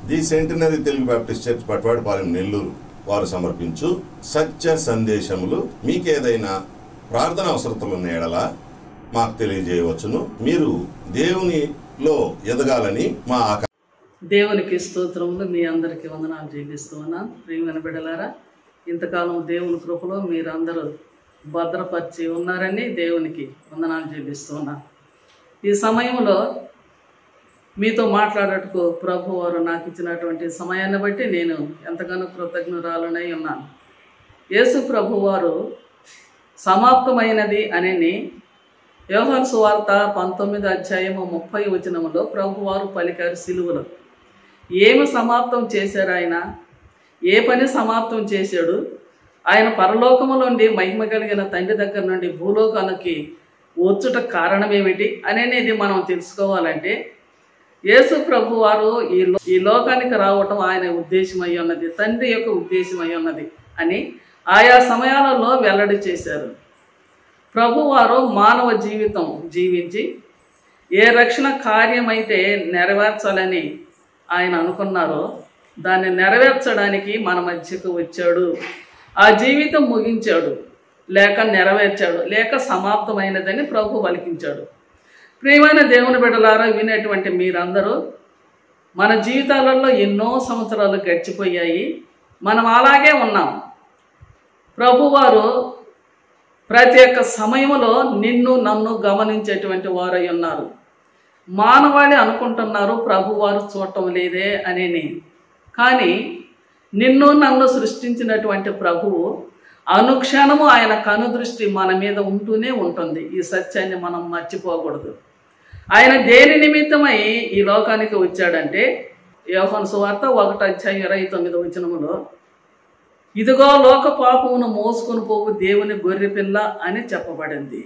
the centenary Telugu Baptist church Patwadipalem Nellore వారు సమర్పించు సత్య సందేశములు మీకేదైనా ప్రార్థన అవసరతలు ఉన్న ఎడల మాకు తెలియజేయవచ్చును మీరు దేవునిలో ఎదగాలని మా ఆక దేవునికి స్తోత్రములు మీ అందరికీ వందనాలు జీవిస్తూ ఉన్నాను ప్రియమైన బిడ్డలారా ఇంతకాలం దేవుని కృపలో మీరందరూ భద్రపరిచి ఉన్నారని దేవునికి వందనాలు జీవిస్తూ ఉన్నాను ఈ సమయంలో మీతో మాట్లాడటకు ప్రభు వారు నాకు ఇచ్చినటువంటి సమయాన్ని బట్టి నేను ఎంతగానో కృతజ్ఞురాలనై ఉన్నాను యేసు ప్రభు వారు సమాప్తమైనది అని యోహాను సువార్త పంతొమ్మిది అధ్యాయము ముప్పై వచనములో ప్రభువారు పలికారు సిలువలో ఏమి సమాప్తం చేశారు ఆయన ఏ పని సమాప్తం చేశాడు ఆయన పరలోకము నుండి మహిమ కలిగిన తండ్రి దగ్గర నుండి భూలోకానికి వచ్చుట కారణమేమిటి అనేది మనం తెలుసుకోవాలంటే యేసు ప్రభు వారు ఈ లో- ఈ లోకానికి రావటం ఆయన ఉద్దేశమై ఉన్నది తండ్రి యొక్క ఉద్దేశమై ఉన్నది అని ఆయా సమయాలలో వెల్లడి చేశారు ప్రభువారు మానవ జీవితం జీవించి ఏ రక్షణ కార్యమైతే నెరవేర్చాలని ఆయన అనుకున్నారో దాన్ని నెరవేర్చడానికి మన మధ్యకు వచ్చాడు ఆ జీవితం ముగించాడు లేక నెరవేర్చాడు లేక సమాప్తమైనదని ప్రభు పలికించాడు ప్రియమైన దేవుని బిడ్డలారా వినేటువంటి మీరందరూ మన జీవితాలలో ఎన్నో సంవత్సరాలు గడిచిపోయాయి మనం అలాగే ఉన్నాం ప్రభువారు ప్రతి ఒక్క సమయంలో నిన్ను నన్ను గమనించేటువంటి వారై ఉన్నారు మానవాళి అనుకుంటున్నారు ప్రభువారు చూడటం లేదే అని కానీ నిన్ను నన్ను సృష్టించినటువంటి ప్రభువు అనుక్షణము ఆయన కనుదృష్టి మన మీద ఉంటూనే ఉంటుంది ఈ సత్యాన్ని మనం మర్చిపోకూడదు ఆయన దేని నిమిత్తమై ఈ లోకానికి వచ్చాడంటే యోహన్ సువార్త ఒకటి అధ్యాయం ఇరవై తొమ్మిది వచనములో ఇదిగో లోక పాపమును మోసుకొని పోవు దేవుని గొర్రెపిల్ల అని చెప్పబడింది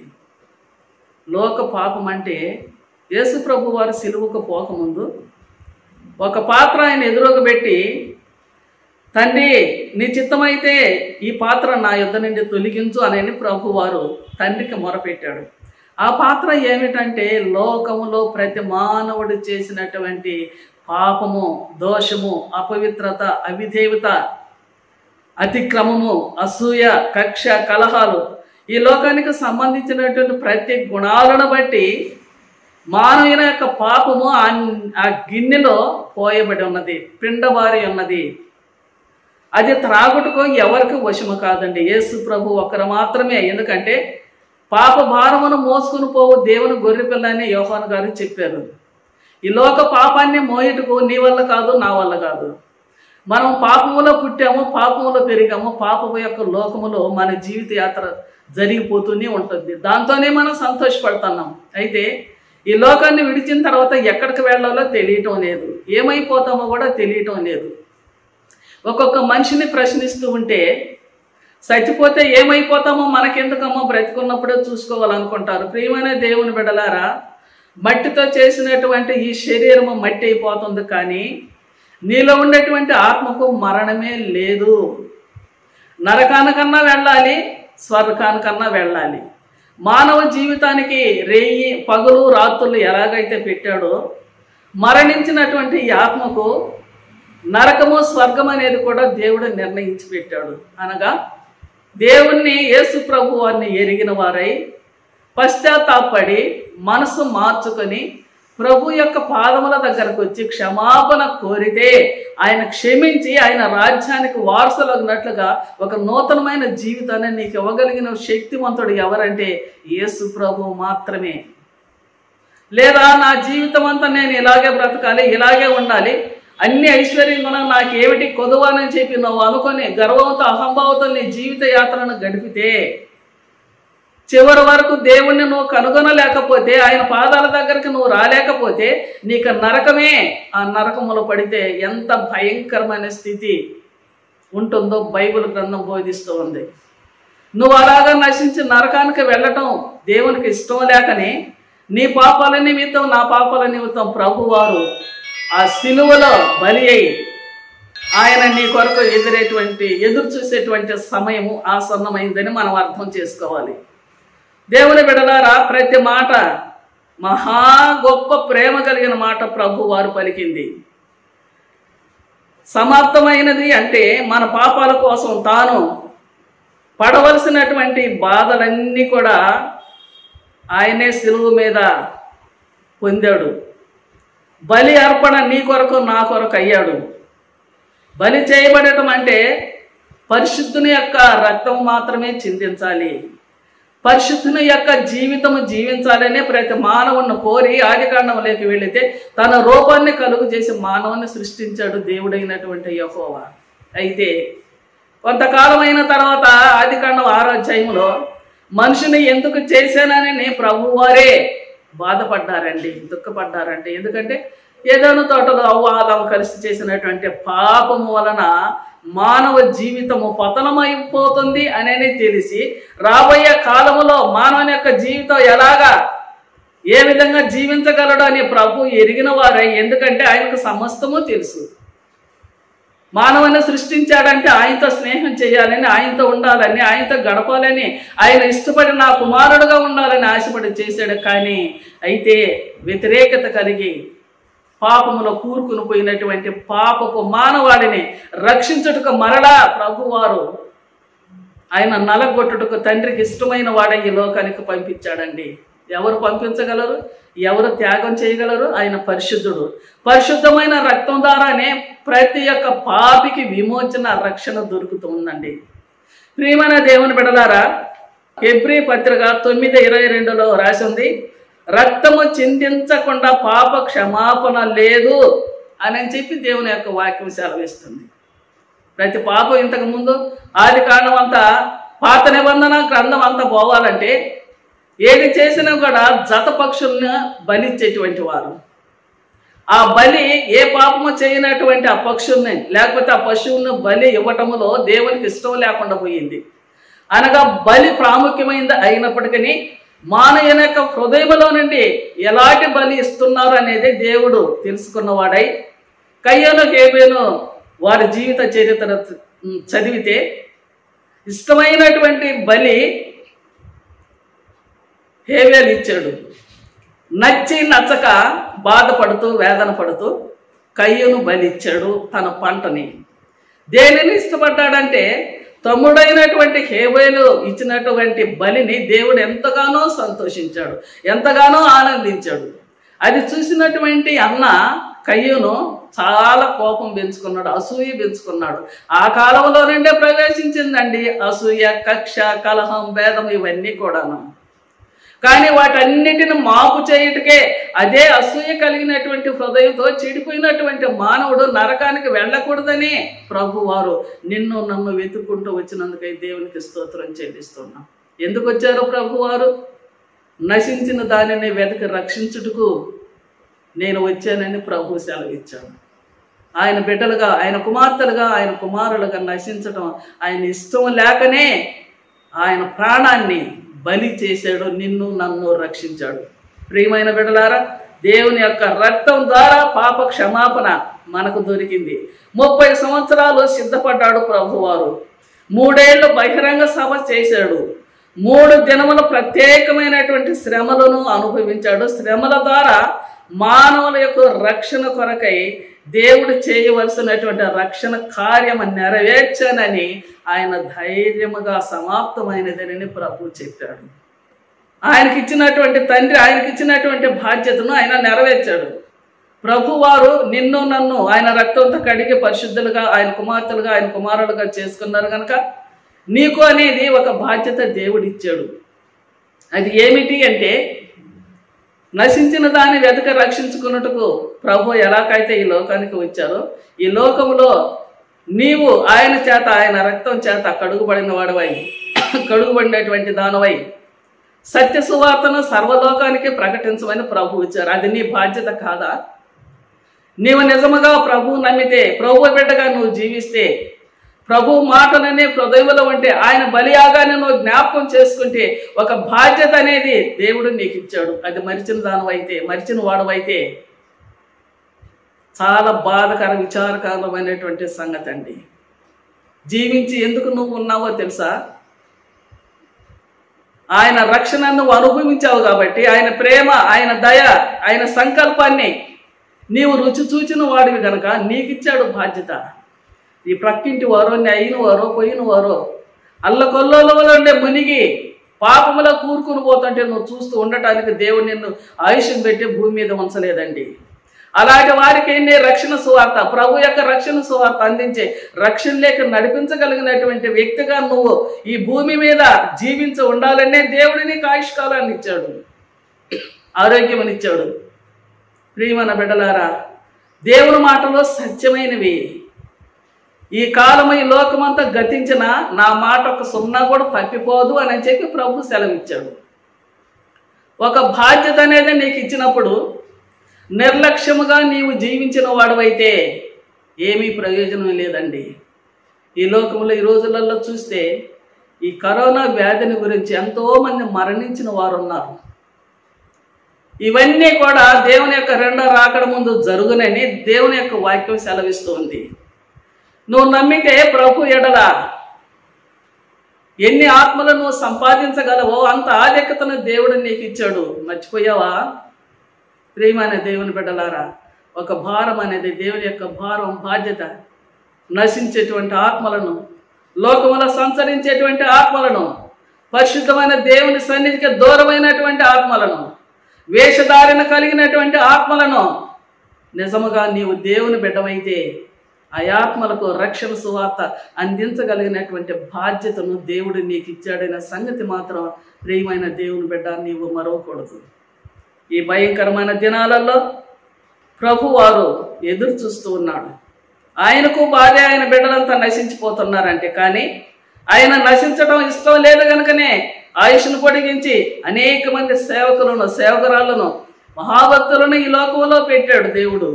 లోక పాపం అంటే యేసు ప్రభు వారు సిలువకు పోకముందు ఒక పాత్ర ఆయన ఎదురుగా పెట్టి తండ్రి నీ చిత్తమైతే ఈ పాత్ర నా యుద్ధ నుండి తొలగించు అని ప్రభు వారు తండ్రికి మొరపెట్టాడు ఆ పాత్ర ఏమిటంటే లోకములో ప్రతి మానవుడు చేసినటువంటి పాపము దోషము అపవిత్రత అవిధేయత అతిక్రమము అసూయ కక్ష కలహాలు ఈ లోకానికి సంబంధించినటువంటి ప్రతి గుణాలను బట్టి మానవుని యొక్క పాపము ఆ- ఆ గిన్నెలో పోయబడి ఉన్నది పిండబారి ఉన్నది అది త్రాగుటకు ఎవరికి వశము కాదండి యేసు ప్రభు ఒకరు మాత్రమే ఎందుకంటే పాప భారమును మోసుకుని పోవు దేవుని గొర్రెపిల్ల అని యోహాను గారు చెప్పారు ఈ లోక పాపాన్ని మోయటకు నీ వల్ల కాదు నా వల్ల కాదు మనం పాపములో పుట్టాము పాపములో పెరిగాము పాపము యొక్క లోకములో మన జీవిత యాత్ర జరిగిపోతూనే ఉంటుంది దాంతోనే మనం సంతోషపడుతున్నాం అయితే ఈ లోకాన్ని విడిచిన తర్వాత ఎక్కడికి వెళ్ళాలో తెలియటం లేదు ఏమైపోతామో కూడా తెలియటం లేదు ఒక్కొక్క మనిషిని ప్రశ్నిస్తూ ఉంటే చచ్చిపోతే ఏమైపోతామో మనకెందుకమ్మో బ్రతికున్నప్పుడే చూసుకోవాలనుకుంటారు ప్రియమైన దేవుని బిడలారా మట్టితో చేసినటువంటి ఈ శరీరము మట్టి అయిపోతుంది కానీ నీలో ఉండేటువంటి ఆత్మకు మరణమే లేదు నరకానికన్నా వెళ్ళాలి స్వర్గానికన్నా వెళ్ళాలి మానవ జీవితానికి రేయి పగలు రాత్రులు ఎలాగైతే పెట్టాడో మరణించినటువంటి ఈ ఆత్మకు నరకము స్వర్గం అనేది కూడా దేవుడు నిర్ణయించి పెట్టాడు అనగా దేవుణ్ణి యేసు ప్రభు వారిని ఎరిగిన వారై పశ్చాత్తాపడి మనసు మార్చుకొని ప్రభు యొక్క పాదముల దగ్గరకు వచ్చి క్షమాపణ కోరితే ఆయన క్షమించి ఆయన రాజ్యానికి వారసులగినట్లుగా ఒక నూతనమైన జీవితాన్ని నీకు ఇవ్వగలిగిన శక్తివంతుడు ఎవరంటే యేసు ప్రభు మాత్రమే లేదా నా జీవితం అంతా నేను ఇలాగే బ్రతకాలి ఇలాగే ఉండాలి అన్ని ఐశ్వర్యం కూడా నాకేమిటి కొదువానని చెప్పి నువ్వు అనుకొని గర్వంతో అహంభావంతో నీ జీవిత యాత్రను గడిపితే చివరి వరకు దేవుణ్ణి నువ్వు కనుగొనలేకపోతే ఆయన పాదాల దగ్గరికి నువ్వు రాలేకపోతే నీకు నరకమే ఆ నరకములో పడితే ఎంత భయంకరమైన స్థితి ఉంటుందో బైబిల్ గ్రంథం బోధిస్తూ ఉంది నువ్వు అలాగా నశించి నరకానికి వెళ్ళటం దేవునికి ఇష్టం లేకని నీ పాపాల నిమిత్తం నా పాపాల నిమిత్తం ప్రభువారు ఆ సిలువలో బలి అయి ఆయన నీ కొరకు ఎదురేటువంటి ఎదురు చూసేటువంటి సమయము ఆసన్నమైందని మనం అర్థం చేసుకోవాలి దేవుని బిడలారా ప్రతి మాట మహా గొప్ప ప్రేమ కలిగిన మాట ప్రభు వారు పలికింది సమాప్తమైనది అంటే మన పాపాల కోసం తాను పడవలసినటువంటి బాధలన్నీ కూడా ఆయనే సిలువు మీద పొందాడు బలి అర్పణ నీ కొరకు నా కొరకు అయ్యాడు బలి చేయబడటం అంటే పరిశుద్ధుని యొక్క రక్తం మాత్రమే చిందించాలి పరిశుద్ధుని యొక్క జీవితం జీవించాలనే ప్రతి మానవుని కోరి ఆదికాండంలోకి వెళితే తన రూపాన్ని కలుగు చేసి మానవుని సృష్టించాడు దేవుడైనటువంటి యహోవా అయితే కొంతకాలమైన తర్వాత ఆదికాండం ఆరో అధ్యాయంలో మనిషిని ఎందుకు చేశానని ప్రభువారే బాధపడ్డారండి దుఃఖపడ్డారండి ఎందుకంటే ఏదైనా తోటలో అవ్వ ఆదాము కలిసి చేసినటువంటి పాపము వలన మానవ జీవితము పతనమైపోతుంది అనేది తెలిసి రాబోయే కాలములో మానవుని యొక్క జీవితం ఎలాగా ఏ విధంగా జీవించగలడు అని ప్రభు ఎరిగిన వారై ఎందుకంటే ఆయనకు సమస్తము తెలుసు మానవుని సృష్టించాడంటే ఆయనతో స్నేహం చేయాలని ఆయనతో ఉండాలని ఆయనతో గడపాలని ఆయన ఇష్టపడి నా కుమారుడుగా ఉండాలని ఆశపడి చేశాడు కానీ అయితే వ్యతిరేకత కలిగి పాపములో కూరుకుని పోయినటువంటి పాపపు మానవాడిని రక్షించుటకు మరలా ప్రభువారు ఆయన నలగొట్టుటకు తండ్రికి ఇష్టమైన వాడే ఈ లోకానికి పంపించాడండి ఎవరు పంపించగలరు ఎవరు త్యాగం చేయగలరు ఆయన పరిశుద్ధుడు పరిశుద్ధమైన రక్తం ద్వారానే ప్రతి ఒక్క పాపికి విమోచన రక్షణ దొరుకుతుందండి ప్రియమైన దేవుని బిడలారా ఎబ్రి పత్రిక తొమ్మిది ఇరవై రెండులో రాసి ఉంది రక్తము చిందించకుండా పాప క్షమాపణ లేదు అని చెప్పి దేవుని యొక్క వాక్యం సెలవిస్తుంది ప్రతి పాపం ఇంతకు ముందు ఆది కాండం అంతా పాత నిబంధన గ్రంథం అంతా పోవాలంటే ఏది చేసినా కూడా జత పక్షులను బలిచ్చేటువంటి వారు ఆ బలి ఏ పాపము చేయనటువంటి ఆ పక్షుల్ని లేకపోతే ఆ పశువుని బలి ఇవ్వటములో దేవునికి ఇష్టం లేకుండా పోయింది అనగా బలి ప్రాముఖ్యమైనది అయినప్పటికీ మానవుని యొక్క హృదయంలో నుండి ఎలాంటి బలి ఇస్తున్నారు అనేది దేవుడు తెలుసుకున్నవాడై కయ్యను హేబేను వారి జీవిత చరిత్ర చదివితే ఇష్టమైనటువంటి బలి హేవేలు ఇచ్చాడు నచ్చి నచ్చక బాధపడుతూ వేదన పడుతూ కయ్యను బలిచ్చాడు తన పంటని దేనిని ఇష్టపడ్డాడంటే తమ్ముడైనటువంటి హేబేలు ఇచ్చినటువంటి బలిని దేవుడు ఎంతగానో సంతోషించాడు ఎంతగానో ఆనందించాడు అది చూసినటువంటి అన్న కయ్యూను చాలా కోపం పెంచుకున్నాడు అసూయ పెంచుకున్నాడు ఆ కాలంలో నుండే ప్రవేశించిందండి అసూయ కక్ష కలహం భేదం ఇవన్నీ కూడాను కానీ వాటన్నిటిని మాపు చేయుటకే అదే అసూయ కలిగినటువంటి హృదయంతో చెడిపోయినటువంటి మానవుడు నరకానికి వెళ్ళకూడదని ప్రభువారు నిన్ను నన్ను వెతుక్కుంటూ వచ్చినందుకై దేవునికి స్తోత్రం చెల్లిస్తున్నాం ఎందుకు వచ్చారు ప్రభువారు నశించిన దానిని వెతకి రక్షించుటకు నేను వచ్చానని ప్రభు సెలవిచ్చాను ఆయన బిడ్డలుగా ఆయన కుమార్తెలుగా ఆయన కుమారులుగా నశించడం ఆయన ఇష్టం లేకనే ఆయన ప్రాణాన్ని బలి చేశాడు నిన్ను నన్ను రక్షించాడు ప్రియమైన బిడ్డలారా దేవుని యొక్క రక్తం ద్వారా పాప క్షమాపణ మనకు దొరికింది ముప్పై సంవత్సరాలు సిద్ధపడ్డాడు ప్రభువారు మూడేళ్లు బహిరంగ సభ చేశాడు మూడు దినములు ప్రత్యేకమైనటువంటి శ్రమలను అనుభవించాడు శ్రమల ద్వారా మానవుల యొక్క రక్షణ కొరకై దేవుడు చేయవలసినటువంటి రక్షణ కార్యం నెరవేర్చానని ఆయన ధైర్యముగా సమాప్తమైనదని ప్రభు చెప్పాడు ఆయనకి ఇచ్చినటువంటి తండ్రి ఆయనకి ఇచ్చినటువంటి బాధ్యతను ఆయన నెరవేర్చాడు ప్రభువారు నిన్ను నన్ను ఆయన రక్తంతో కడిగి పరిశుద్ధులుగా ఆయన కుమార్తెలుగా ఆయన కుమారులుగా చేసుకున్నారు కనుక నీకు అనేది ఒక బాధ్యత దేవుడు ఇచ్చాడు అది ఏమిటి అంటే నశించిన దాన్ని వెతక రక్షించుకున్నట్టుకు ప్రభు ఎలాగైతే ఈ లోకానికి వచ్చారో ఈ లోకములో నీవు ఆయన చేత ఆయన రక్తం చేత కడుగుబడిన వాడివై కడుగుబడినటువంటి దానవై సత్య సువార్తను సర్వలోకానికి ప్రకటించమని ప్రభు ఇచ్చారు అది నీ బాధ్యత కాదా నీవు నిజముగా ప్రభు నమ్మితే ప్రభు బిడ్డగా నువ్వు జీవిస్తే ప్రభు మాటలనే హృదయంలో ఉంటే ఆయన బలియాగానే నువ్వు జ్ఞాపకం చేసుకుంటే ఒక బాధ్యత అనేది దేవుడు నీకు ఇచ్చాడు అది మరిచిన దానవైతే మరిచిన వాడవైతే చాలా బాధకర విచారకరమైనటువంటి సంగతి అండి జీవించి ఎందుకు నువ్వు ఉన్నావో తెలుసా ఆయన రక్షణ నువ్వు అనుభవించావు కాబట్టి ఆయన ప్రేమ ఆయన దయ ఆయన సంకల్పాన్ని నీవు రుచి చూచిన వాడివి గనక నీకిచ్చాడు బాధ్యత ఈ ప్రక్కింటి వారో నీ అయిన వారో పోయిన వారో అల్లకొల్లోలో ఉండే మునిగి పాపములో కూరుకుని పోతుంటే నువ్వు చూస్తూ ఉండటానికి దేవుడు నిన్ను ఆయుష్యం పెట్టి భూమి మీద ఉంచలేదండి అలాంటి వారికి ఏంటి రక్షణ సువార్త ప్రభు యొక్క రక్షణ సువార్త అందించే రక్షణ లేక నడిపించగలిగినటువంటి వ్యక్తిగా నువ్వు ఈ భూమి మీద జీవించి ఉండాలనే దేవుడు నీకు ఆయుష్కాలాన్ని ఇచ్చాడు ఆరోగ్యమనిచ్చాడు ప్రియమైన బిడ్డలారా దేవుని మాటలో సత్యమైనవి ఈ కాలము ఈ లోకమంతా గతించిన నా మాట ఒక సున్నా కూడా తప్పిపోదు అని చెప్పి ప్రభు సెలవిచ్చాడు ఒక బాధ్యత అనేది నీకు ఇచ్చినప్పుడు నిర్లక్ష్యముగా నీవు జీవించిన వాడవైతే ఏమీ ప్రయోజనం లేదండి ఈ లోకంలో ఈ రోజులలో చూస్తే ఈ కరోనా వ్యాధిని గురించి ఎంతోమంది మరణించిన వారు ఉన్నారు ఇవన్నీ కూడా దేవుని యొక్క రెండో రాకడ ముందు జరుగునని దేవుని యొక్క వాక్యం సెలవిస్తుంది నువ్వు నమ్మితే ప్రభు ఎడల ఎన్ని ఆత్మలు నువ్వు సంపాదించగలవో అంత ఆధిక్యతను దేవుడు నీకు ఇచ్చాడు మర్చిపోయావా ప్రియమైన దేవుని బిడ్డలారా ఒక భారం అనేది దేవుని యొక్క భారం బాధ్యత నశించేటువంటి ఆత్మలను లోకములో సంచరించేటువంటి ఆత్మలను పరిశుద్ధమైన దేవుని సన్నిధికి దూరమైనటువంటి ఆత్మలను వేషధారణ కలిగినటువంటి ఆత్మలను నిజముగా నీవు దేవుని బిడ్డమైతే ఆ ఆత్మలకు రక్షణ సువార్త అందించగలిగినటువంటి బాధ్యతను దేవుడు నీకు ఇచ్చాడనే సంగతి మాత్రం ప్రియమైన దేవుని బిడ్డ నీవు మరవకూడదు ఈ భయంకరమైన దినాలలో ప్రభు వారు ఎదురు చూస్తూ ఉన్నాడు ఆయనకు భార్య ఆయన బిడ్డలంతా నశించిపోతున్నారంటే కానీ ఆయన నశించడం ఇష్టం లేదు కనుకనే ఆయుష్ను పొడిగించి అనేక మంది సేవకులను సేవకురాలను మహాభక్తులను ఈ లోకంలో పెట్టాడు దేవుడు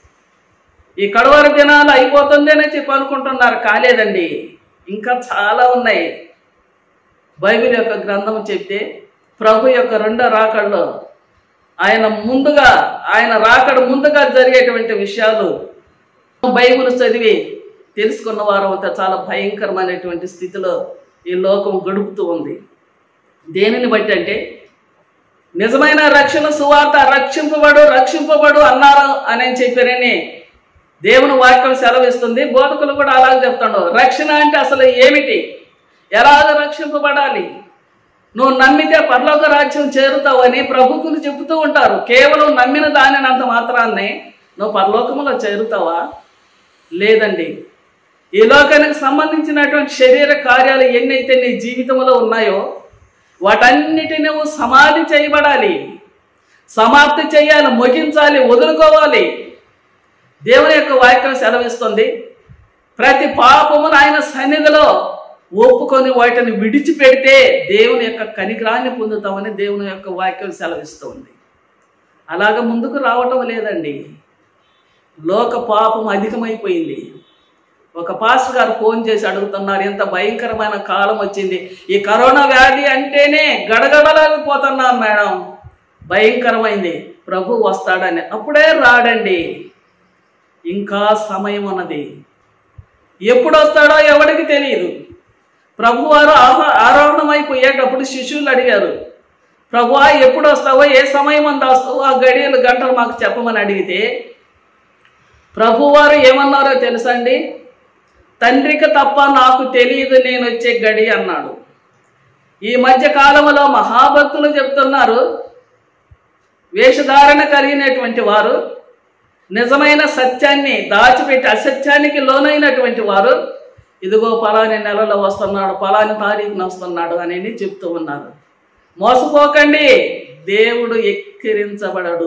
ఈ కడవర దినాలు అయిపోతుందేనే చెప్పి అనుకుంటున్నారు కాలేదండి ఇంకా చాలా ఉన్నాయి బైబిల్ యొక్క గ్రంథం చెప్తే ప్రభు యొక్క రెండో రాకడలో ఆయన ముందుగా ఆయన రాకడ ముందుగా జరిగేటువంటి విషయాలు బైబిల్ చదివి తెలుసుకున్న వారు అంతా చాలా భయంకరమైనటువంటి స్థితిలో ఈ లోకం గడుపుతూ ఉంది దేనిని బట్టి అంటే నిజమైన రక్షణ సువార్త రక్షింపబడు రక్షింపబడు అన్నారు అని చెప్పారని దేవుని వాక్యం సెలవిస్తుంది బోధకులు కూడా అలాగే చెప్తాడు రక్షణ అంటే అసలు ఏమిటి ఎలాగ రక్షింపబడాలి నువ్వు నమ్మితే పరలోక రాజ్యం చేరుతావని ప్రభుకులు చెబుతూ ఉంటారు కేవలం నమ్మిన దానిని అంత మాత్రాన్ని నువ్వు పరలోకములో చేరుతావా లేదండి ఈ లోకానికి సంబంధించినటువంటి శరీర కార్యాలు ఎన్నైతే నీ జీవితంలో ఉన్నాయో వాటన్నిటి నువ్వు సమాధి చేయబడాలి సమాప్తి చేయాలి ముగించాలి వదులుకోవాలి దేవుని యొక్క వాక్యం సెలవిస్తుంది ప్రతి పాపమును ఆయన సన్నిధిలో ఒప్పుకొని వాటిని విడిచిపెడితే దేవుని యొక్క కనిగ్రాన్ని పొందుతామని దేవుని యొక్క వాక్యం సెలవిస్తుంది అలాగ ముందుకు రావటం లేదండి లోక పాపం అధికమైపోయింది ఒక పాస్టర్ గారు ఫోన్ చేసి అడుగుతున్నారు ఎంత భయంకరమైన కాలం వచ్చింది ఈ కరోనా వ్యాధి అంటేనే గడగడలేకపోతున్నాం మేడం భయంకరమైంది ప్రభు వస్తాడని అప్పుడే రాడండి ఇంకా సమయం ఉన్నది ఎప్పుడు వస్తాడో ఎవరికి తెలియదు ప్రభువారు ఆహ- ఆరోహణమైపోయేటప్పుడు శిష్యులు అడిగారు ప్రభువా ఎప్పుడు వస్తావో ఏ సమయం అంత వస్తావో ఆ గడియలు గంటలు మాకు చెప్పమని అడిగితే ప్రభువారు ఏమన్నారో తెలుసా అండి తండ్రికి తప్ప నాకు తెలియదు నేను వచ్చే గడి అన్నాడు ఈ మధ్య కాలంలో మహాభక్తులు చెప్తున్నారు వేషధారణ కలిగినటువంటి వారు నిజమైన సత్యాన్ని దాచిపెట్టి అసత్యానికి లోనైనటువంటి వారు ఇదిగో పలాని నెలలో వస్తున్నాడు పలాని తారీఖున వస్తున్నాడు అని చెప్తూ ఉన్నారు మోసపోకండి దేవుడు ఎక్కిరించబడడు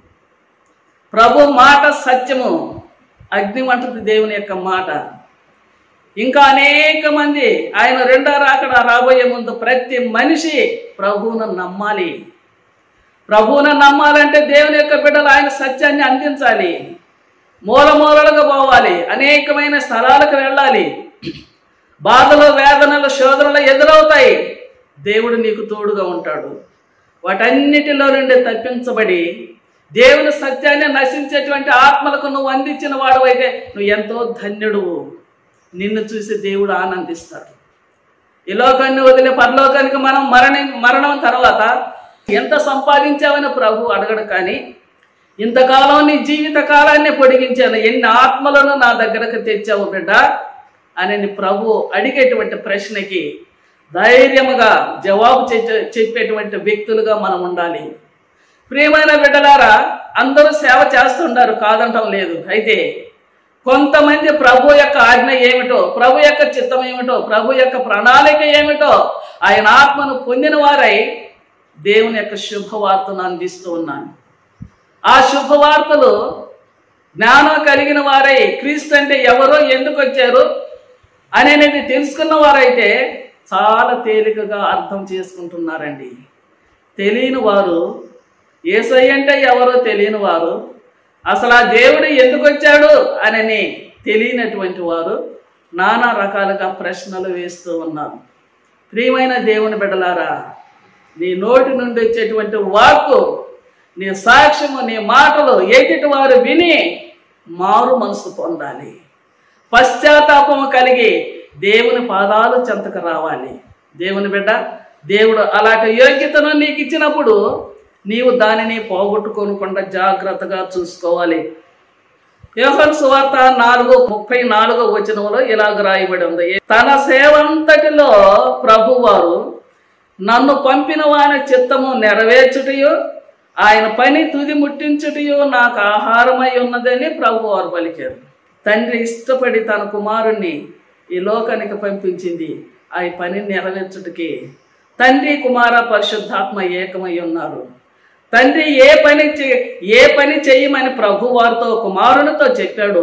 ప్రభు మాట సత్యము అగ్ని వంటది దేవుని యొక్క మాట ఇంకా అనేక మంది ఆయన రెండో రాకడ రాబోయే ముందు ప్రతి మనిషి ప్రభువును నమ్మాలి ప్రభువును నమ్మాలంటే దేవుని యొక్క బిడ్డలు ఆయన సత్యాన్ని అందించాలి మూల మూలలుగా పోవాలి అనేకమైన స్థలాలకు వెళ్ళాలి బాధలు వేదనలు శోధనలు ఎదురవుతాయి దేవుడు నీకు తోడుగా ఉంటాడు వాటన్నిటిలో నుండి తప్పించబడి దేవుని సత్యాన్ని నశించేటువంటి ఆత్మలకు నువ్వు అందించిన వాడవైతే నువ్వు ఎంతో ధన్యుడువు నిన్ను చూసి దేవుడు ఆనందిస్తాడు ఈ లోకాన్ని వదిలే పరలోకానికి మనం మరణ మరణం తర్వాత ఎంత సంపాదించావని ప్రభు అడగడు కానీ ఇంతకాలం నీ జీవిత కాలాన్ని పొడిగించాను ఎన్ని ఆత్మలను నా దగ్గరకు తెచ్చావు బిడ్డ అని నీ ప్రభు అడిగేటువంటి ప్రశ్నకి ధైర్యముగా జవాబు చె- చెప్పేటువంటి వ్యక్తులుగా మనం ఉండాలి ప్రియమైన బిడ్డలారా అందరూ సేవ చేస్తుంటారు కాదంటం లేదు అయితే కొంతమంది ప్రభు యొక్క ఆజ్ఞ ఏమిటో ప్రభు యొక్క చిత్తం ఏమిటో ప్రభు యొక్క ప్రణాళిక ఏమిటో ఆయన ఆత్మను పొందిన వారై దేవుని యొక్క శుభవార్తను అందిస్తూ ఉన్నాను ఆ శుభవార్తలు జ్ఞానం కలిగిన వారై క్రీస్తు అంటే ఎవరో ఎందుకు వచ్చారు అనేది తెలుసుకున్న వారైతే చాలా తేలికగా అర్థం చేసుకుంటున్నారండి తెలియని వారు ఏసై అంటే ఎవరో తెలియని వారు అసలు ఆ దేవుడు ఎందుకు వచ్చాడు అని తెలియనటువంటి వారు నానా రకాలుగా ప్రశ్నలు వేస్తూ ఉన్నారు ప్రియమైన దేవుని బిడ్డలారా నీ నోటి నుండి వచ్చేటువంటి వాక్కు నీ సాక్ష్యము నీ మాటలు ఎదుటి వారు విని మారు మనసు పొందాలి పశ్చాత్తాపము కలిగి దేవుని పాదాలు చెంతకు రావాలి దేవుని బిడ్డ దేవుడు అలాంటి యోగ్యతను నీకు ఇచ్చినప్పుడు నీవు దానిని పోగొట్టుకోనకుండా జాగ్రత్తగా చూసుకోవాలి యోహన్ సువార్త నాలుగు ముప్పై నాలుగో వచనంలో ఇలాగ రాయబడి ఉంది తన సేవంతటిలో ప్రభువారు నన్ను పంపిన వాని చిత్తము నెరవేర్చుటయు ఆయన పని తుది ముట్టించుటయు నాకు ఆహారమై ఉన్నదని ప్రభు వారు పలికారు తండ్రి ఇష్టపడి తన కుమారుణ్ణి ఈ లోకానికి పంపించింది ఆ పని నెరవేర్చుటకి తండ్రి కుమార పరిశుద్ధాత్మ ఏకమై ఉన్నారు తండ్రి ఏ పని చే- ఏ పని చేయమని ప్రభు వారితో కుమారునితో చెప్పాడో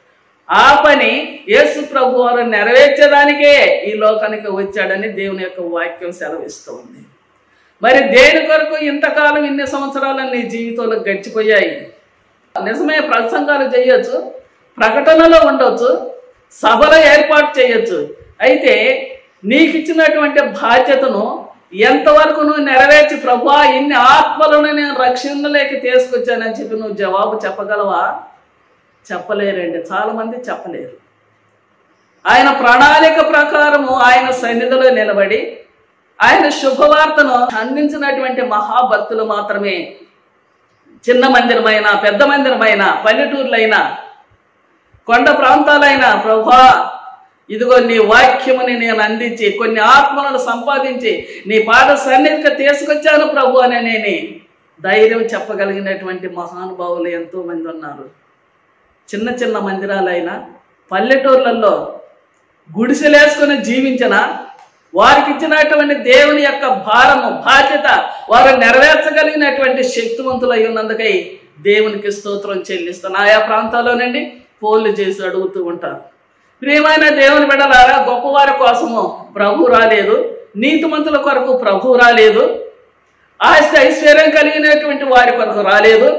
ఆ పని యేసు ప్రభు వారు నెరవేర్చడానికే ఈ లోకానికి వచ్చాడని దేవుని యొక్క వాక్యం సెలవిస్తూ ఉంది మరి దేని కొరకు ఇంతకాలం ఇన్ని సంవత్సరాలు నీ జీవితంలో గడిచిపోయాయి నిజమే ప్రసంగాలు చేయొచ్చు ప్రకటనలో ఉండొచ్చు సభలో ఏర్పాటు చేయొచ్చు అయితే నీకు ఇచ్చినటువంటి బాధ్యతను ఎంతవరకు నువ్వు నెరవేర్చి ప్రభా ఇన్ని ఆత్మలను నేను రక్షణలోకి తీసుకొచ్చానని చెప్పి నువ్వు జవాబు చెప్పగలవా చెప్పలేరండి చాలా మంది చెప్పలేరు ఆయన ప్రణాళిక ప్రకారము ఆయన సన్నిధిలో నిలబడి ఆయన శుభవార్తను అందించినటువంటి మహాభక్తులు మాత్రమే చిన్న మందిరమైన పెద్ద మందిరమైన పల్లెటూర్లైనా కొండ ప్రాంతాలైన ప్రభా ఇదిగో నీ వాక్యముని నేను అందించి కొన్ని ఆత్మలను సంపాదించి నీ పాద సన్నిధికి తీసుకొచ్చాను ప్రభు అని నేను ధైర్యం చెప్పగలిగినటువంటి మహానుభావులు ఎంతో మంది ఉన్నారు చిన్న చిన్న మందిరాలైనా పల్లెటూర్లలో గుడిసెలేసుకొని జీవించిన వారికి ఇచ్చినటువంటి దేవుని యొక్క భారము బాధ్యత వారు నెరవేర్చగలిగినటువంటి శక్తివంతులై ఉన్నందుకై దేవునికి స్తోత్రం చెల్లిస్తాను ఆయా ప్రాంతాల్లోనండి పోళ్ళు చేసి అడుగుతూ ఉంటారు ప్రియమైన దేవుని బిడ్డలారా గొప్పవారి కోసము ప్రభు రాలేదు నీతిమంతుల కొరకు ప్రభు రాలేదు ఆస్తి ఐశ్వర్యం కలిగినటువంటి వారి కొరకు రాలేదు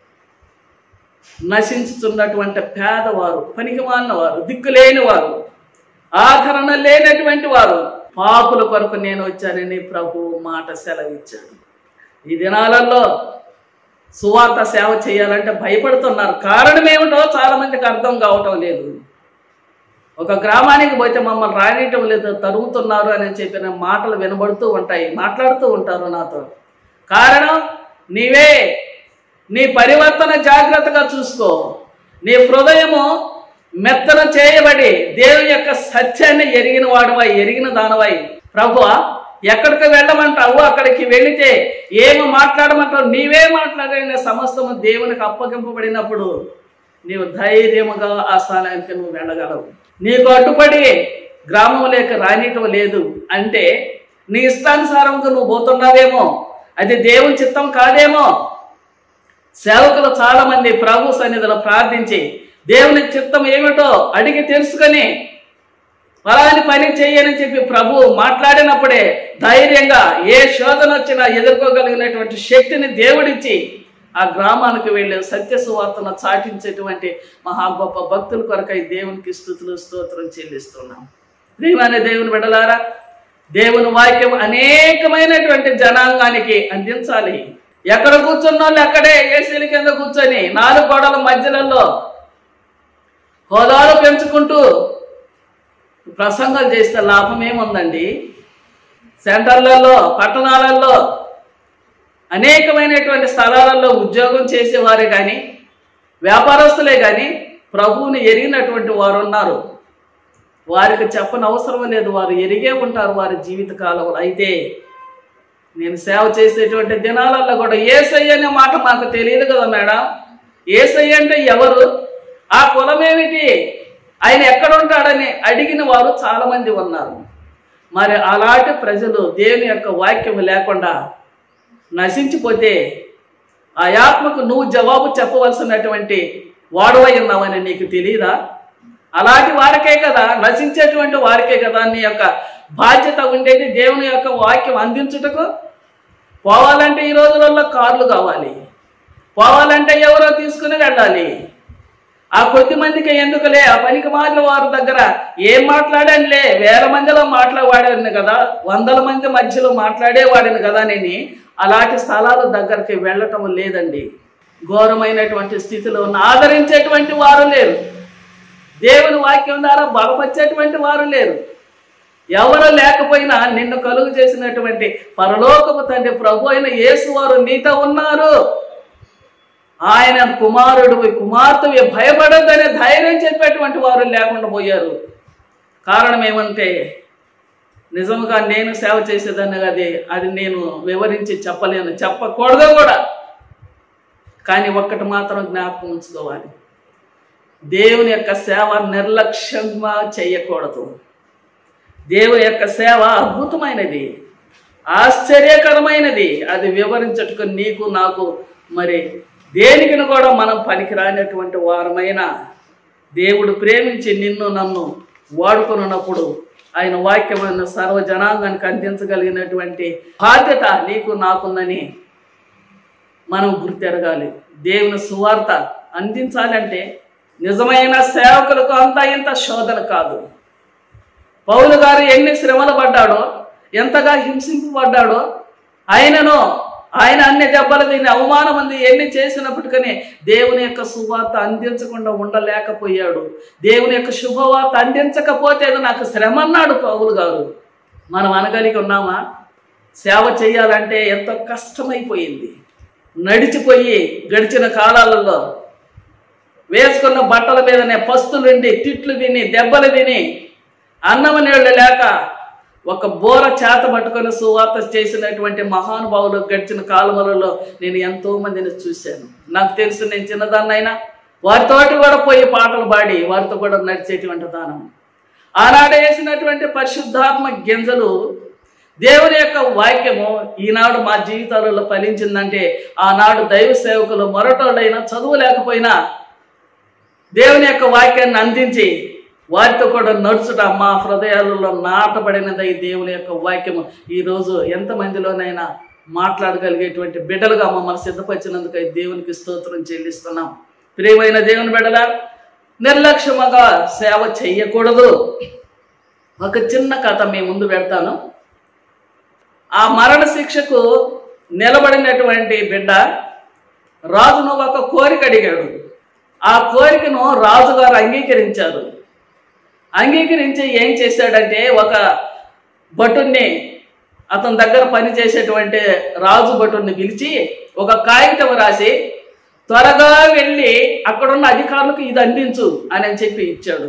నశించుతున్నటువంటి పేదవారు పనికిమాలిన వారు దిక్కులేని వారు ఆదరణ లేనటువంటి వారు పాపుల కొరకు నేను వచ్చానని ప్రభు మాట సెలవిచ్చాడు ఈ దినాలలో సువార్త సేవ చేయాలంటే భయపడుతున్నారు కారణం ఏమిటో చాలా మందికి అర్థం కావటం లేదు ఒక గ్రామానికి పోతే మమ్మల్ని రానియటం లేదు తరుగుతున్నారు అని చెప్పిన మాటలు వినబడుతూ ఉంటాయి మాట్లాడుతూ ఉంటారు నాతో కారణం నీవే నీ పరివర్తన జాగ్రత్తగా చూసుకో నీ హృదయము మెత్తన చేయబడి దేవుని యొక్క సత్యాన్ని ఎరిగిన వాడువై ఎరిగిన దానవై ప్రభు ఎక్కడికి వెళ్ళమంటావు అక్కడికి వెళితే ఏమి మాట్లాడమంటావు నీవే మాట్లాడిన సమస్తము దేవునికి అప్పగింపబడినప్పుడు నీవు ధైర్యముగా ఆ స్థానానికి నువ్వు వెళ్ళగలవు నీకు అడ్డుపడి గ్రామంలోకి రానియటం లేదు అంటే నీ ఇష్టానుసారంగా నువ్వు పోతున్నావేమో అది దేవుని చిత్తం కాదేమో సేవకులు చాలా మంది ప్రభు సన్నిధిలో ప్రార్థించి దేవుని చిత్తం ఏమిటో అడిగి తెలుసుకొని ఫలాని పని చెయ్యని చెప్పి ప్రభు మాట్లాడినప్పుడే ధైర్యంగా ఏ శోధన వచ్చినా ఎదుర్కోగలిగినటువంటి శక్తిని దేవుడిచ్చి ఆ గ్రామానికి వెళ్ళి సత్య సువార్తను చాటించేటువంటి మహా గొప్ప భక్తుల కొరకై దేవునికి స్థుతులు స్తోత్రం చెల్లిస్తున్నాం దేవానే దేవుని బిడలారా దేవుని వాక్యం అనేకమైనటువంటి జనాంగానికి అందించాలి ఎక్కడ కూర్చున్న వాళ్ళు అక్కడే ఏసీల కింద కూర్చొని నాలుగు గోడల మధ్యలలో హోదాలు పెంచుకుంటూ ప్రసంగాలు చేస్తే లాభం ఏముందండి సెంటర్లలో పట్టణాలలో అనేకమైనటువంటి స్థలాలలో ఉద్యోగం చేసేవారే కానీ వ్యాపారస్తులే కానీ ప్రభువుని ఎరిగినటువంటి వారు ఉన్నారు వారికి చెప్పని అవసరం లేదు వారు ఎరిగే ఉంటారు వారి జీవిత కాలంలో అయితే నేను సేవ చేసేటువంటి దినాలలో కూడా ఏసయ్య అనే మాట మాకు తెలియదు కదా మేడం ఏసయ్య అంటే ఎవరు ఆ కులం ఏమిటి ఆయన ఎక్కడ ఉంటాడని అడిగిన వారు చాలా మంది ఉన్నారు మరి అలాంటి ప్రజలు దేవుని యొక్క వాక్యం లేకుండా నశించిపోతే ఆ ఆత్మకు నువ్వు జవాబు చెప్పవలసినటువంటి వాడవై ఉన్నావని నీకు తెలియదా అలాంటి వారికే కదా నశించేటువంటి వారికే కదా నీ యొక్క బాధ్యత ఉండేది దేవుని యొక్క వాక్యం అందించుటకు పోవాలంటే ఈ రోజులలో కార్లు కావాలి పోవాలంటే ఎవరో తీసుకుని వెళ్ళాలి ఆ కొద్ది మందికి ఎందుకులే ఆ పనికి మాలిన వారి దగ్గర ఏం మాట్లాడానులే వేల మందిలో మాట్లాడేవాడిని కదా వందల మంది మధ్యలో మాట్లాడేవాడిని కదా నేను అలాంటి స్థలాల దగ్గరికి వెళ్ళటం లేదండి ఘోరమైనటువంటి స్థితిలో ఉన్న ఆదరించేటువంటి వారు లేరు దేవుని వాక్యం ద్వారా బలపరిచేటువంటి వారు లేరు ఎవరు లేకపోయినా నిన్ను కలుగు చేసినటువంటి పరలోకపు తండ్రి ప్రభు అయిన యేసు వారు నీతో ఉన్నారు ఆయన కుమారుడు కుమార్తె భయపడద్దనే ధైర్యం చెప్పేటువంటి వారు లేకుండా పోయారు కారణం ఏమంటే నిజంగా నేను సేవ చేసేదాన్ని అది అది నేను వివరించి చెప్పలేను చెప్పకూడదు కూడా కానీ ఒక్కటి మాత్రం జ్ఞాపకం ఉంచుకోవాలి దేవుని యొక్క సేవ నిర్లక్ష్యంగా చేయకూడదు దేవుని యొక్క సేవ అద్భుతమైనది ఆశ్చర్యకరమైనది అది వివరించటకు నీకు నాకు మరి దేనికి కూడా మనం పనికిరానటువంటి వారమైన దేవుడు ప్రేమించి నిన్ను నన్ను వాడుకున్నప్పుడు ఆయన వాక్యమైన సర్వ జనాంగానికి అందించగలిగినటువంటి బాధ్యత నీకు నాకుందని మనం గుర్తెరగాలి దేవుని సువార్త అందించాలంటే నిజమైన సేవకులకు అంతా ఇంత శోధన కాదు పౌలు గారు ఎన్ని శ్రమలు పడ్డాడో ఎంతగా హింసింపబడ్డాడో ఆయనను ఆయన అన్ని దెబ్బలు తిని అవమానం అంది ఎన్ని చేసినప్పటికీ దేవుని యొక్క సువార్త అందించకుండా ఉండలేకపోయాడు దేవుని యొక్క శుభవార్త అందించకపోతే అది నాకు శ్రమ అన్నాడు పౌలు గారు మనం అనగలిగి ఉన్నామా సేవ చేయాలంటే ఎంతో కష్టమైపోయింది నడిచిపోయి గడిచిన కాలాలలో వేసుకున్న బట్టల మీదనే పస్తులుండి తిట్లు విని దెబ్బలు విని అన్నం నీళ్ళు లేక ఒక బోర చేత పట్టుకొని సువార్త చేసినటువంటి మహానుభావులు గడిచిన కాలములలో నేను ఎంతో మందిని చూశాను నాకు తెలుసు నేను చిన్నదాన్నైనా వారితోటి కూడా పోయి పాటలు పాడి వారితో కూడా నడిచేటువంటి దానం ఆనాడు వేసినటువంటి పరిశుద్ధాత్మ గింజలు దేవుని యొక్క వాక్యము ఈనాడు మా జీవితాలలో ఫలించిందంటే ఆనాడు దైవ సేవకులు మొరటోళ్ళైనా చదువు లేకపోయినా దేవుని యొక్క వాక్యాన్ని అందించి వారితో కూడా నడుచుట మా హృదయాలలో నాటబడినది ఈ దేవుని యొక్క వాక్యము ఈరోజు ఎంతమందిలోనైనా మాట్లాడగలిగేటువంటి బిడ్డలుగా మమ్మల్ని సిద్ధపరిచినందుకు ఈ దేవునికి స్తోత్రం చెల్లిస్తున్నాం ప్రియమైన దేవుని బిడ్డల నిర్లక్ష్యముగా సేవ చెయ్యకూడదు ఒక చిన్న కథ మీ ముందు పెడతాను ఆ మరణ శిక్షకు నిలబడినటువంటి బిడ్డ రాజును ఒక కోరిక అడిగాడు ఆ కోరికను రాజుగారు అంగీకరించారు అంగీకరించి ఏం చేశాడంటే ఒక భటుణ్ణి అతని దగ్గర పనిచేసేటువంటి రాజు భటుణ్ణి పిలిచి ఒక కాగితం రాసి త్వరగా వెళ్ళి అక్కడున్న అధికారులకు ఇది అందించు అని చెప్పి ఇచ్చాడు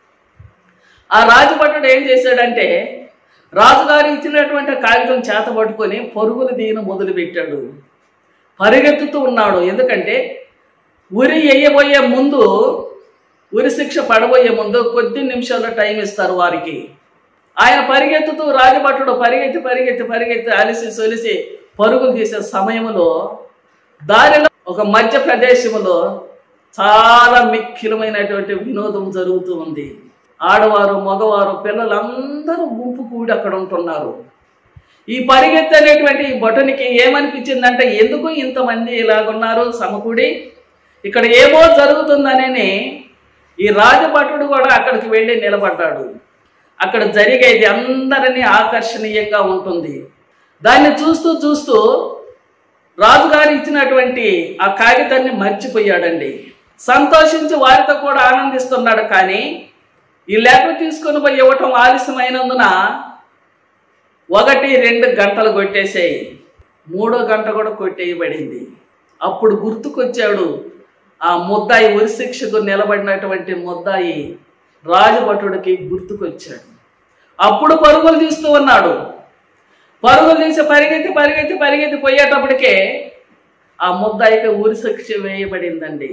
ఆ రాజభటుడు ఏం చేశాడంటే రాజుగారు ఇచ్చినటువంటి కాగితం చేత పట్టుకొని పరుగులు దీని మొదలుపెట్టాడు పరిగెత్తుతూ ఉన్నాడు ఎందుకంటే ఉరి వేయబోయే ముందు ఉరి శిక్ష పడబోయే ముందు కొద్ది నిమిషాల్లో టైం ఇస్తారు వారికి ఆయన పరిగెత్తుతూ రాజభటుడు పరిగెత్తి పరిగెత్తి పరిగెత్తి అలిసి సొలిసి పరుగులు తీసే సమయంలో దారిలో ఒక మధ్య ప్రదేశంలో చాలా మిక్కిలమైనటువంటి వినోదం జరుగుతూ ఉంది ఆడవారు మగవారు పిల్లలందరూ గుంపు కూడి అక్కడ ఉంటున్నారు ఈ పరిగెత్తి అనేటువంటి ఈ భటునికి ఏమనిపించిందంటే ఎందుకు ఇంతమంది ఇలాగున్నారు సమకూడి ఇక్కడ ఏమో జరుగుతుందనని ఈ రాజభటుడు కూడా అక్కడికి వెళ్ళి నిలబడ్డాడు అక్కడ జరిగేది అందరినీ ఆకర్షణీయంగా ఉంటుంది దాన్ని చూస్తూ చూస్తూ రాజుగారు ఇచ్చినటువంటి ఆ కాగితాన్ని మర్చిపోయాడండి సంతోషించి వారితో కూడా ఆనందిస్తున్నాడు కానీ ఈ లెటర్ తీసుకొని పోయి ఇవ్వటం ఆలస్యమైనందున ఒకటి రెండు గంటలు కొట్టేసాయి మూడో గంట కూడా కొట్టేయబడింది అప్పుడు గుర్తుకొచ్చాడు ఆ ముద్దాయి ఉరిశిక్షకు నిలబడినటువంటి ముద్దాయి రాజభటుడికి గుర్తుకొచ్చాడు అప్పుడు పరుగులు తీస్తూ ఉన్నాడు పరుగులు తీసి పరిగెత్తి పరిగెత్తి పరిగెత్తి పోయేటప్పటికే ఆ ముద్దాయికి ఉరిశిక్ష వేయబడిందండి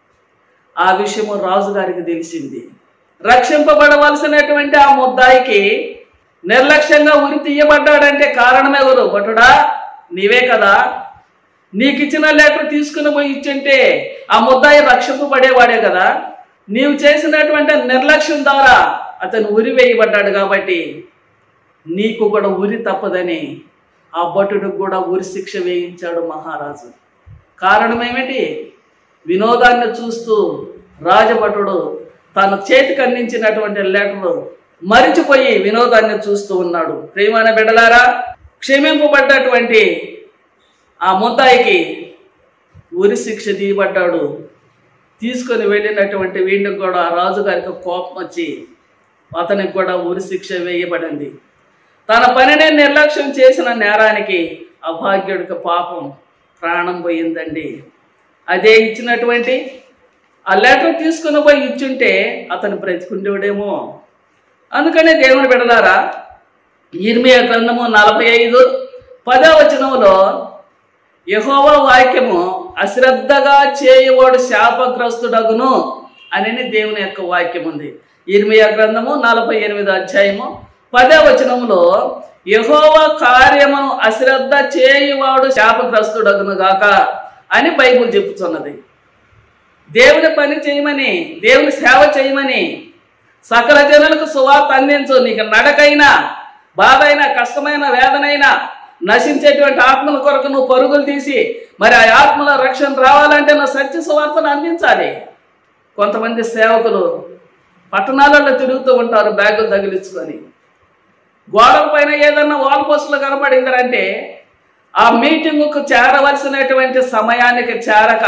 ఆ విషయము రాజుగారికి తెలిసింది రక్షింపబడవలసినటువంటి ఆ ముద్దాయికి నిర్లక్ష్యంగా ఉరి తీయబడ్డాడంటే కారణం ఎవరు భటుడా నీవే కదా నీకు ఇచ్చిన లెటర్ తీసుకుని పోయి ఇచ్చింటే ఆ ముద్దాయి రక్షింపబడేవాడే కదా నీవు చేసినటువంటి నిర్లక్ష్యం ద్వారా అతను ఉరి వేయబడ్డాడు కాబట్టి నీకు కూడా ఉరి తప్పదని ఆ భటుడికి కూడా ఉరి శిక్ష వేయించాడు మహారాజు కారణం ఏమిటి వినోదాన్ని చూస్తూ రాజభటుడు తన చేతికి అందించినటువంటి లెటర్ మరిచిపోయి వినోదాన్ని చూస్తూ ఉన్నాడు ప్రియమైన బిడ్డలారా క్షమింపబడ్డటువంటి ఆ ముద్దాయికి ఉరి శిక్ష తీయబడ్డాడు తీసుకొని వెళ్ళినటువంటి వీడికి కూడా రాజుగారికి కోపం వచ్చి అతనికి కూడా ఉరి శిక్ష వేయబడింది తన పనిని నిర్లక్ష్యం చేసిన నేరానికి అభాగ్యుడికి పాపం ప్రాణం పోయిందండి అదే ఇచ్చినటువంటి ఆ లెటర్ తీసుకుని పోయి ఇచ్చుంటే అతను బ్రతికుండేవాడేమో అందుకనే దేవుని బిడలారా ఇర్మియా గ్రంథము నలభై ఐదు పదో వచనంలో యహోవా వాక్యము అశ్రద్ధగా చేయవాడు శాపగ్రస్తుడగును అని దేవుని యొక్క వాక్యం ఉంది ఇర్మియా గ్రంథము నలభై ఎనిమిది అధ్యాయము పదో వచనములో యహోవా కార్యమును అశ్రద్ధ చేయువాడు శాపగ్రస్తుడగును గాక అని బైబుల్ చెప్పుతున్నది దేవుని పని చేయమని దేవుని సేవ చేయమని సకల జనులకు సువార్త అందించు నీకు నడకైనా బాధ అయినా కష్టమైన వేదనైనా నశించేటువంటి ఆత్మల కొరకు నువ్వు పరుగులు తీసి మరి ఆ ఆత్మల రక్షణ రావాలంటే నువ్వు సత్య సువార్తను అందించాలి కొంతమంది సేవకులు పట్టణాలలో తిరుగుతూ ఉంటారు బ్యాగులు తగిలించుకొని గోడల పైన ఏదన్నా వాల్ పోస్టులు కనపడిందంటే ఆ మీటింగుకు చేరవలసినటువంటి సమయానికి చేరక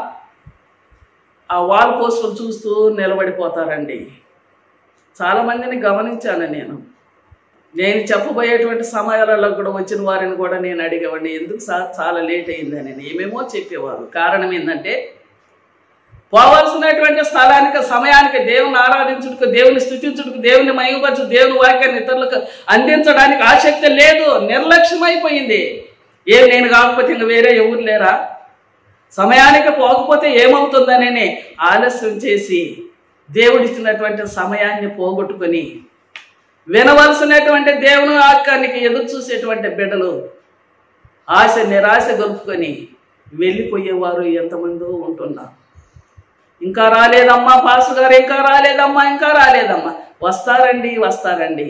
ఆ వాల్ పోస్టులు చూస్తూ నిలబడిపోతారండి చాలామందిని గమనించాను నేను నేను చెప్పబోయేటువంటి సమయాలలో కూడా వచ్చిన వారిని కూడా నేను అడిగేవాడిని ఎందుకు సార్ చాలా లేట్ అయిందని ఏమేమో చెప్పేవారు కారణం ఏంటంటే పోవాల్సినటువంటి స్థలానికి సమయానికి దేవుని ఆరాధించుటకు దేవుని స్థుతించుటకు దేవుని మహిమపరచు దేవుని వాక్యాన్ని ఇతరులకు అందించడానికి ఆసక్తి లేదు నిర్లక్ష్యమైపోయింది ఏం నేను కాకపోతే ఇంక వేరే ఎవరు లేరా సమయానికి పోకపోతే ఏమవుతుందనని ఆలస్యం చేసి దేవుడిచ్చినటువంటి సమయాన్ని పోగొట్టుకొని వినవలసినటువంటి దేవుని వాక్యానికి ఎదురు చూసేటువంటి బిడ్డలు ఆశ నిరాశ గొలుపుకొని వెళ్ళిపోయేవారు ఎంతమందో ఉంటున్నారు ఇంకా రాలేదమ్మా పాస్ గారు ఇంకా రాలేదమ్మా ఇంకా రాలేదమ్మా వస్తారండి వస్తారండి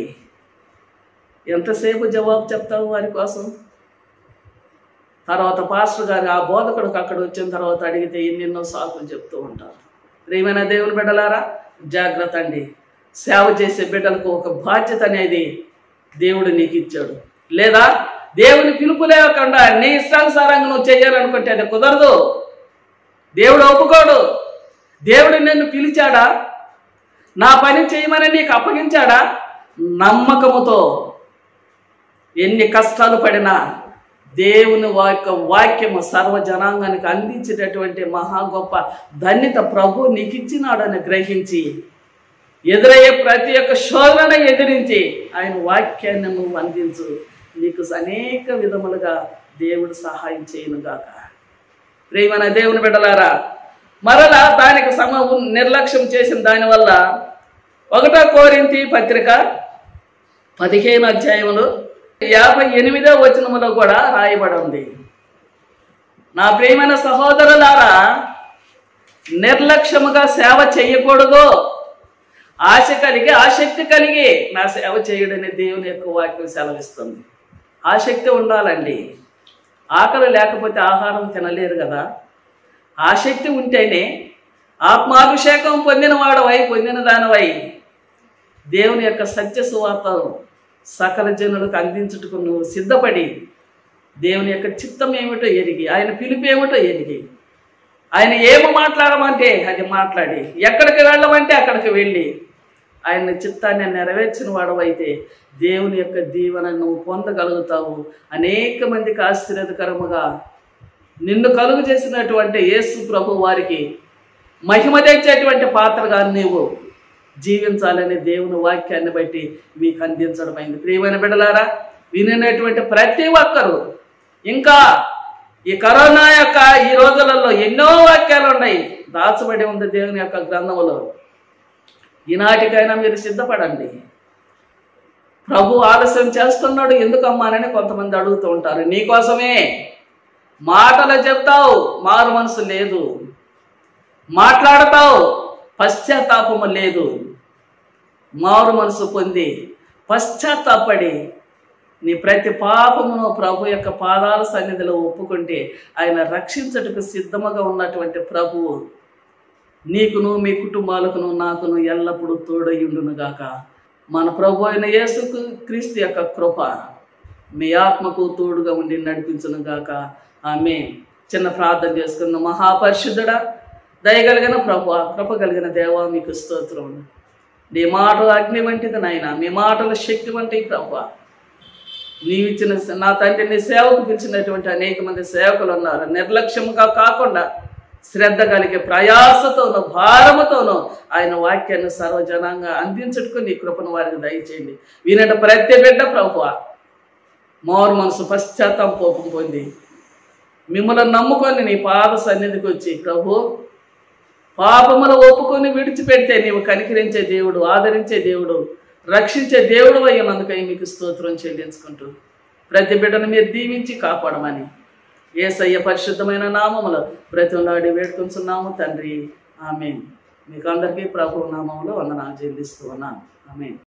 ఎంతసేపు జవాబు చెప్తావు వారి కోసం తర్వాత పాస్టర్ గారు ఆ బోధకుడికి అక్కడ వచ్చిన తర్వాత అడిగితే ఎన్నెన్నో సాకులు చెప్తూ ఉంటారు ప్రియమైన దేవుని బిడ్డలారా జాగ్రత్త అండి సేవ చేసే బిడ్డలకు ఒక బాధ్యత అనేది దేవుడు నీకు ఇచ్చాడు లేదా దేవుని పిలుపు లేకుండా నీ ఇష్టానుసారంగా నువ్వు చేయాలనుకుంటే అది కుదరదు దేవుడు ఒప్పుకోడు దేవుడు నిన్ను పిలిచాడా నా పని చేయమని నీకు అప్పగించాడా నమ్మకముతో ఎన్ని కష్టాలు పడినా దేవుని వాక్య వాక్యము సర్వ జనాంగానికి అందించేటటువంటి మహా గొప్ప ధన్యత ప్రభు నీకు ఇచ్చినాడని గ్రహించి ఎదురయ్యే ప్రతి ఒక్క శోధన ఎదిరించి ఆయన వాక్యాన్ని నువ్వు అందించు నీకు అనేక విధములుగా దేవుడు సహాయం చేయనుగాక ప్రేమన దేవుని బిడ్డలారా మరలా దానికి సమ నిర్లక్ష్యం చేసిన దానివల్ల ఒకటో కోరింతి పత్రిక పదిహేను అధ్యాయములు యాభై ఎనిమిదో వచనములో కూడా రాయబడి ఉంది నా ప్రియమైన సహోదరులారా నిర్లక్ష్యముగా సేవ చేయకూడదు ఆశ కలిగి ఆసక్తి కలిగి నా సేవ చేయడని దేవుని యొక్క వాక్యం సెలవిస్తుంది ఆసక్తి ఉండాలండి ఆకలి లేకపోతే ఆహారం తినలేరు కదా ఆసక్తి ఉంటేనే ఆత్మాభిషేకం పొందిన వాడవై పొందిన దానివై దేవుని యొక్క సత్య సువార్తను సకల జనులకు అందించుటకు నువ్వు సిద్ధపడి దేవుని యొక్క చిత్తం ఏమిటో ఎరిగి ఆయన పిలుపు ఏమిటో ఎరిగి ఆయన ఏమి మాట్లాడమంటే అది మాట్లాడి ఎక్కడికి వెళ్ళమంటే అక్కడికి వెళ్ళి ఆయన చిత్తాన్ని నెరవేర్చిన వాడవైతే దేవుని యొక్క దీవెన నువ్వు పొందగలుగుతావు అనేక మందికి ఆశ్చర్యకరముగా నిన్ను కలుగు చేసినటువంటి యేసు ప్రభు వారికి మహిమ తెచ్చేటువంటి పాత్రగా నీవు జీవించాలని దేవుని వాక్యాన్ని బట్టి మీకు అందించడమైంది ప్రియమైన బిడ్డలారా వినినటువంటి ప్రతి ఒక్కరూ ఇంకా ఈ కరోనా యొక్క ఈ రోజులలో ఎన్నో వాక్యాలు ఉన్నాయి దాచబడి ఉంది దేవుని యొక్క గ్రంథములో ఈనాటికైనా మీరు సిద్ధపడండి ప్రభు ఆలస్యం చేస్తున్నాడు ఎందుకమ్మానని కొంతమంది అడుగుతూ ఉంటారు నీకోసమే మాటలు చెప్తావు మారు మనసు లేదు మాట్లాడతావు పశ్చాత్తాపము లేదు మారు మనసు పొంది పశ్చాత్తాపడి నీ ప్రతి పాపమును ప్రభు యొక్క పాదాల సన్నిధిలో ఒప్పుకుంటే ఆయన రక్షించటకు సిద్ధముగా ఉన్నటువంటి ప్రభువు నీకును మీ కుటుంబాలకును నాకును ఎల్లప్పుడూ తోడయుండును గాక మన ప్రభు అయిన యేసుకు క్రీస్తు యొక్క కృప మీ ఆత్మకు తోడుగా ఉండి నడిపించును గాక ఆమె చిన్న ప్రార్థన చేసుకున్న మహాపరిశుద్ధుడా దయగలిగిన ప్రభు కృప కలిగిన దేవా మీకు స్తోత్రం నీ మాటలు అగ్ని వంటిది నాయన మీ మాటలు శక్తి వంటి ప్రభు నీవిచ్చిన నా తండ్రి నీ సేవకు పిలిచినటువంటి అనేక మంది సేవకులు ఉన్నారు నిర్లక్ష్యముగా కాకుండా శ్రద్ధ కలిగే ప్రయాసతోనూ భారముతోనూ ఆయన వాక్యాన్ని సర్వజనంగా అందించుటకు నీ కృపను వారికి దయచేయండి వినట ప్రతి బిడ్డ ప్రభు మోరు మనసు పశ్చాత్తాపం పొంది మిమ్మల్ని నమ్ముకొని నీ పాద సన్నిధికి వచ్చి ప్రభు పాపములు ఒప్పుకొని విడిచిపెడితే నీవు కనికరించే దేవుడు ఆదరించే దేవుడు రక్షించే దేవుడు అయ్యినందుకై మీకు స్తోత్రం చెల్లించుకుంటూ ప్రతి బిడ్డను మీరు దీవించి కాపాడమని ఏసయ్య పరిశుద్ధమైన నామములో బ్రతిమలాడి వేడుకొంచున్నాము తండ్రి ఆమె మీకు అందరికీ ప్రభు నామంలో వందనాలు చెల్లిస్తూ ఉన్నాను ఆమె